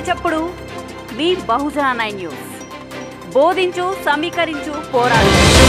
చప్పుడు మీ బహుజన nine news బోధించు సమీకరించు పోరాడు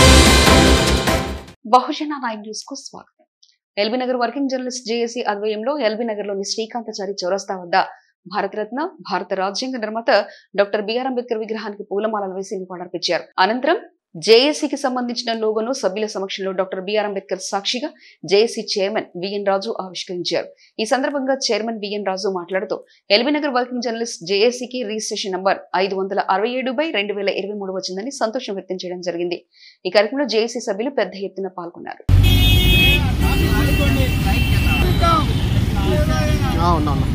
బహుజన నైన్ న్యూస్ కు స్వాగతం LB Nagar working journalist JAC ఆధ్వర్యంలో ఎల్బీ నగర్ లోని శ్రీకాంతచారి చౌరస్తా వద్ద భారతరత్న భారత రాజ్యాంగ నిర్మాత డాక్టర్ బిఆర్ అంబేద్కర్ విగ్రహానికి పూలమాలలు వేసి నివాళులర్పించారు అనంతరం జేఏసీకి సంబంధించిన లోగోను సభ్యుల సమక్షంలో డాక్టర్ బిఆర్ అంబేద్కర్ సాక్షిగా జేఏసీ చైర్మన్ విఎన్ రాజు ఆవిష్కరించారు ఈ సందర్భంగా చైర్మన్ విఎన్ రాజు మాట్లాడుతూ ఎల్బీ నగర్ వర్కింగ్ జర్నలిస్ట్ జేఏసీకి రిజిస్ట్రేషన్ నంబర్ ఐదు వందల అరవై ఏడు బై రెండు వేల ఇరవై మూడు వచ్చిందని సంతోషం వ్యక్తం చేయడం జరిగింది ఈ కార్యక్రమంలో జేఏసీ సభ్యులు పెద్ద ఎత్తున పాల్గొన్నారు అవునవును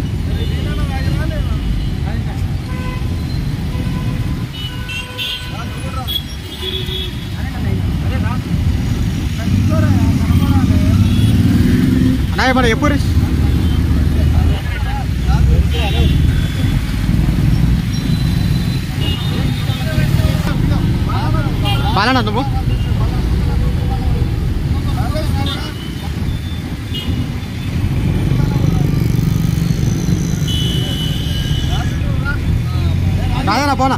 అన్నయ్య మరి ఎప్పుడు పాలనా నువ్వు రాదనా పోనా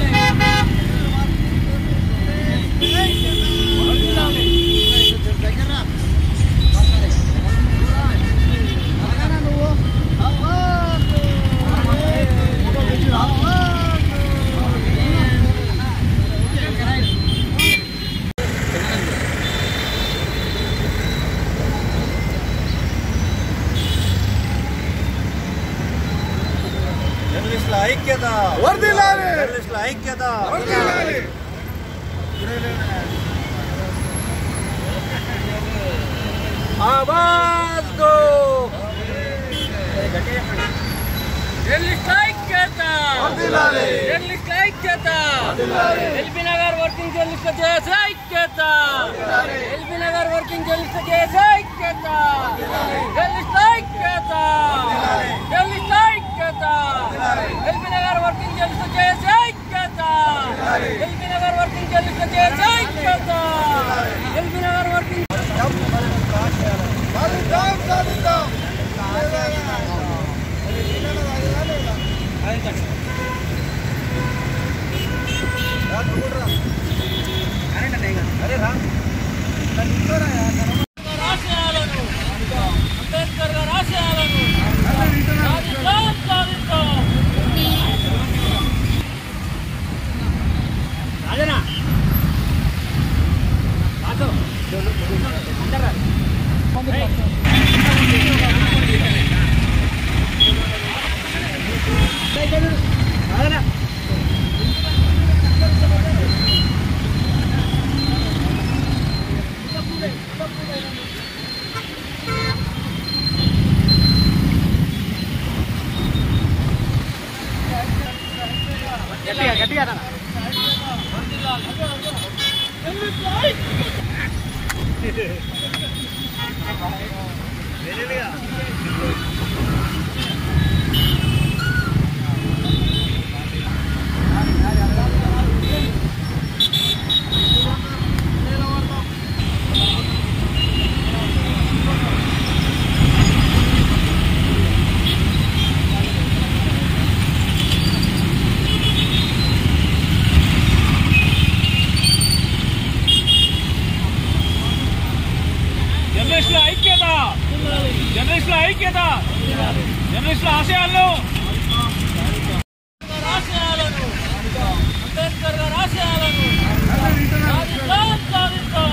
జర్నలిస్టుల ఐక్యత జర్నలిస్టుల ఐక్యత ఆవాజ్ దో జర్నలిస్ట్ ఐక్యత జర్నలిస్ట్ ఐక్యత ఎల్బీ నగర్ వర్కింగ్ జర్నలిస్ట్ చేసే ఐక్యత ఎల్బీ నగర్ వర్కింగ్ జర్నలిస్ట్ చేసే ఐక్యత జర్నలిస్ట్ ఐక్యత జర్నలిస్ట్ ఐక్యత ఎల్బీ నగర్ వర్కింగ్ జర్నలిస్ట్ చేసే ఐక్యత ఎల్బీ నగర్ వర్కింగ్ జర్నలిస్ట్ చేసే ఐక్యత ఎల్బీ నగర్ వర్కింగ్ ఆశయాలను అంబేద్కర్ గారి ఆశయాలను సాధిద్దాం, సాధిద్దాం. గట్టిగా గట్టిగా రా. జర్నలిస్టుల ఐక్యత జర్నలిస్టుల ఐక్యత జర్నలిస్టుల ఆశయాలను ఆశయాలను అంబేద్కర్ గారి ఆశయాలను సాధిద్దాం, సాధిద్దాం.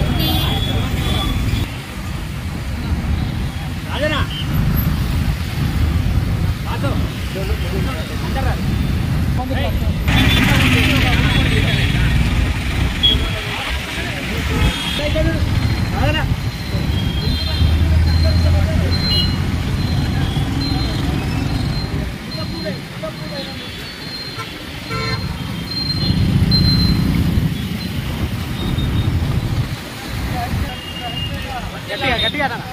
గట్టిగా గట్టిగా రా.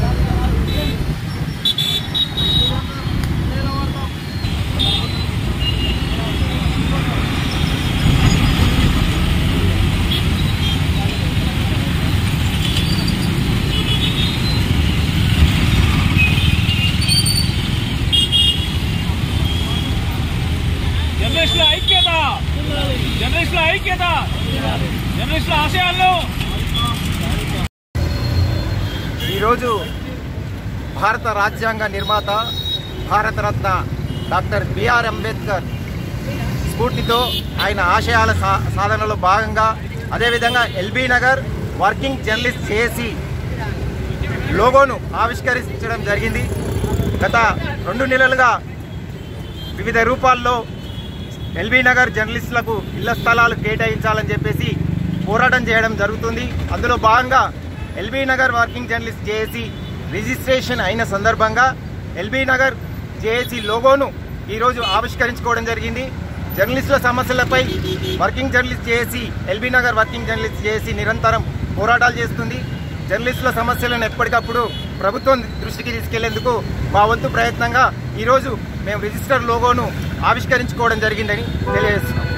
జర్నలిస్టుల ఈరోజు భారత రాజ్యాంగ నిర్మాత భారతరత్న డాక్టర్ బిఆర్ అంబేద్కర్ స్ఫూర్తితో ఆయన ఆశయాల సా సాధనలో భాగంగా అదేవిధంగా LB Nagar working journalist JAC లోగోను ఆవిష్కరించడం జరిగింది గత రెండు నెలలుగా వివిధ రూపాల్లో ఎల్బీ నగర్ జర్నలిస్టులకు ఇళ్ల స్థలాలు కేటాయించాలని చెప్పేసి పోరాటం చేయడం జరుగుతుంది అందులో భాగంగా LB Nagar working journalist JAC registration అయిన సందర్భంగా ఎల్బీ నగర్ జేఏసీ లోగోను ఈరోజు ఆవిష్కరించుకోవడం జరిగింది జర్నలిస్టుల సమస్యలపై working journalist JAC LB Nagar working journalist JAC నిరంతరం పోరాటాలు చేస్తుంది జర్నలిస్టుల సమస్యలను ఎప్పటికప్పుడు ప్రభుత్వం దృష్టికి తీసుకెళ్లేందుకు మా వంతు ప్రయత్నంగా ఈరోజు మేము రిజిస్టర్ లోగోను ఆవిష్కరించుకోవడం జరిగిందని తెలియజేస్తున్నాం